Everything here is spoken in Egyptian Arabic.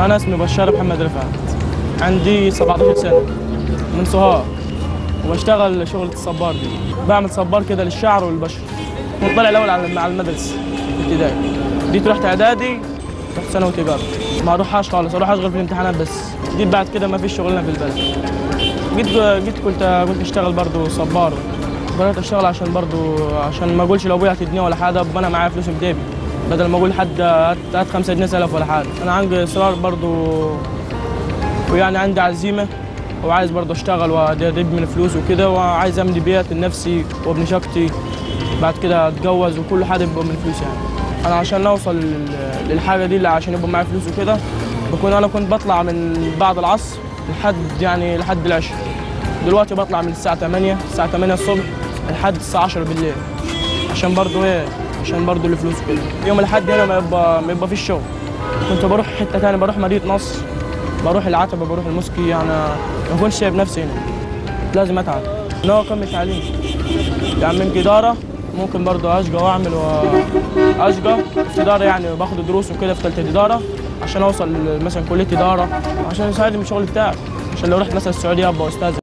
انا اسمي بشار محمد رفعت عندي 17 سنه من سوهاج وبشتغل شغلة الصبار دي بعمل صبار كده للشعر والبشر كنت طالع الاول على على المدرسه ابتدائي جيت رحت اعدادي رحت ثانوي تجاره ما اروحهاش خالص اروح اشغل في الامتحانات بس جيت بعد كده ما فيش شغلنا في البلد جيت جيت كنت كنت اشتغل برضه صبار بدات اشتغل عشان برضه عشان ما اقولش لابويا هات جنيه ولا حاجه ابقى انا معايا فلوس في جيبي بدل ما اقول لحد هات هات 5 جنيه سلف ولا حاجه انا عندي اصرار برضه ويعني عندي عزيمه وعايز برضه اشتغل وادب من فلوس وكده وعايز املي بيت لنفسي وابن شقتي بعد كده اتجوز وكل حاجه يبقى من فلوس يعني انا عشان اوصل لل- للحاجه دي اللي عشان يبقى معايا فلوس وكده بكون انا كنت بطلع من بعد العصر لحد يعني لحد العشاء دلوقتي بطلع من الساعه 8 الساعه 8 الصبح لحد الساعه 10 بالليل عشان برضه ايه عشان برضه الفلوس كده يوم الاحد هنا ما يبقى ما يبقى فيش شغل كنت بروح حته تانية بروح مدينه نصر بروح العتبه بروح المسكي يعني ما كنتش شايف نفسي هنا لازم اتعب ان هو اكمل تعليم يعني من اداره ممكن برضه اشقى واعمل واشقى في اداره يعني باخد دروس وكده في ثالثه اداره عشان اوصل مثلا كليه اداره عشان يساعدني في الشغل بتاعي عشان لو رحت مثلا السعوديه ابقى استاذ